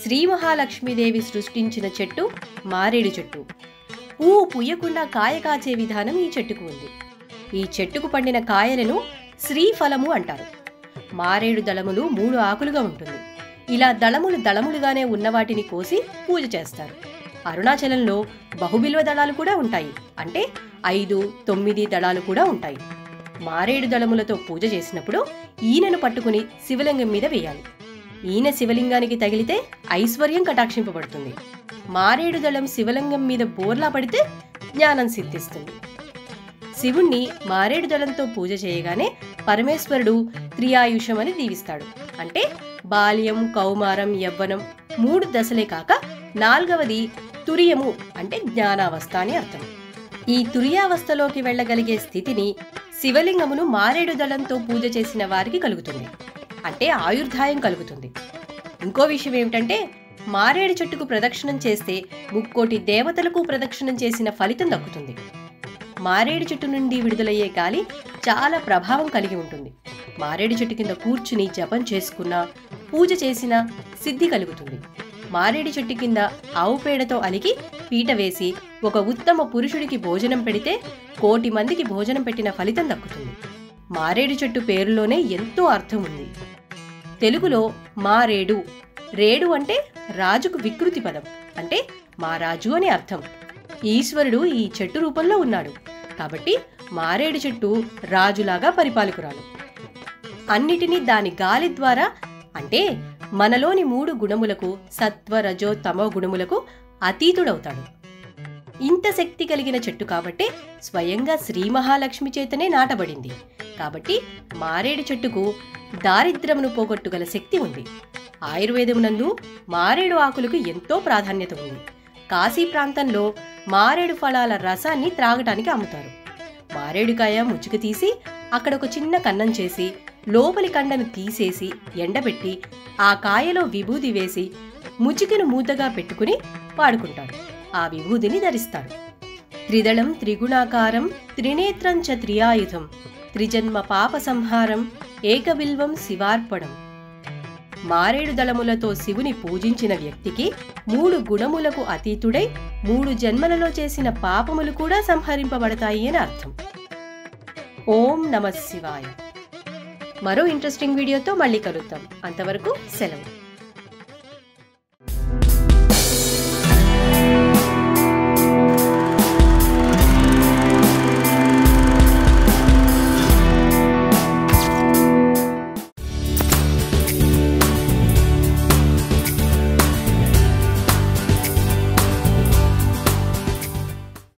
శ్రీ మహాలక్ష్మీదేవి సృష్టించిన చెట్టు మారేడు చెట్టు పువ్వు పుయ్యకుండా కాయ కాచే విధానం ఈ చెట్టుకు ఉంది ఈ చెట్టుకు పండిన కాయలను శ్రీఫలము అంటారు మారేడు దళములు మూడు ఆకులుగా ఉంటుంది ఇలా దళములు దళములుగానే ఉన్న వాటిని కోసి పూజ చేస్తారు అరుణాచలంలో బహుబిల్వ దళాలు కూడా ఉంటాయి అంటే ఐదు తొమ్మిది దళాలు కూడా ఉంటాయి మారేడు దళములతో పూజ చేసినప్పుడు ఈయనను పట్టుకుని శివలింగం మీద వేయాలి ఈయన శివలింగానికి తగిలితే ఐశ్వర్యం కటాక్షింపబడుతుంది మారేడు దళం శివలింగం మీద బోర్లా పడితే జ్ఞానం సిద్ధిస్తుంది శివుణ్ణి మారేడు దళంతో పూజ చేయగానే పరమేశ్వరుడు త్రియాయుషం అని దీవిస్తాడు అంటే బాల్యం కౌమారం యవ్వనం మూడు దశలే కాక నాల్గవది తురియము అంటే జ్ఞానావస్థ అని అర్థం ఈ తురియావస్థలోకి వెళ్ళగలిగే స్థితిని శివలింగమును మారేడు దళంతో పూజ చేసిన వారికి కలుగుతుంది అంటే ఆయుర్దాయం కలుగుతుంది ఇంకో విషయం ఏమిటంటే మారేడు చెట్టుకు ప్రదక్షిణం చేస్తే ముక్కోటి దేవతలకు ప్రదక్షిణం చేసిన ఫలితం దక్కుతుంది మారేడు చెట్టు నుండి విడుదలయ్యే గాలి చాలా ప్రభావం కలిగి ఉంటుంది మారేడు చెట్టు కింద కూర్చుని జపం చేసుకున్నా పూజ చేసినా సిద్ధి కలుగుతుంది మారేడు చెట్టు కింద ఆవు పేడతో అలికి పీట వేసి ఒక ఉత్తమ పురుషుడికి భోజనం పెడితే కోటి మందికి భోజనం పెట్టిన ఫలితం దక్కుతుంది మారేడు చెట్టు పేరులోనే ఎంతో అర్థం ఉంది తెలుగులో మారేడు రేడు అంటే రాజుకు వికృతి పదం అంటే మారాజు అని అర్థం ఈశ్వరుడు ఈ చెట్టు రూపంలో ఉన్నాడు కాబట్టి మారేడు చెట్టు రాజులాగా పరిపాలకురాలు అన్నిటినీ దాని గాలి ద్వారా అంటే మనలోని మూడు గుణములకు సత్వ రజో తమో గుణములకు అతీతుడవుతాడు ఇంత శక్తి కలిగిన చెట్టు కాబట్టే స్వయంగా శ్రీ మహాలక్ష్మి చేతనే నాటబడింది కాబట్టి మారేడు చెట్టుకు దారిద్ర్యమును పోగొట్టుగల శక్తి ఉంది ఆయుర్వేదమునందు మారేడు ఆకులకు ఎంతో ప్రాధాన్యత ఉంది కాశీ ప్రాంతంలో మారేడు ఫలాల రసాన్ని త్రాగటానికి అమ్ముతారు మారేడుకాయ ముచ్చుకు తీసి అక్కడ ఒక చిన్న కన్నం చేసి లోపలి కండను తీసేసి ఎండబెట్టి ఆ కాయలో విభూది వేసి ముచికను మూతగా పెట్టుకుని వాడుకుంటారు ఆ విభూదిని ధరిస్తారు త్రిదళం త్రిగుణాకారం త్రినేత్రం చ త్రియాయుధం త్రిజన్మ పాప సంహారం ఏకబిల్వం శివార్పణం మారేడు దళములతో శివుని పూజించిన వ్యక్తికి మూడు గుణములకు అతీతుడై మూడు జన్మలలో చేసిన పాపములు కూడా సంహరింపబడతాయి అని అర్థం ఓం నమ శివాయ మరో ఇంట్రెస్టింగ్ వీడియోతో మళ్ళీ కలుద్దాం అంతవరకు సెలవు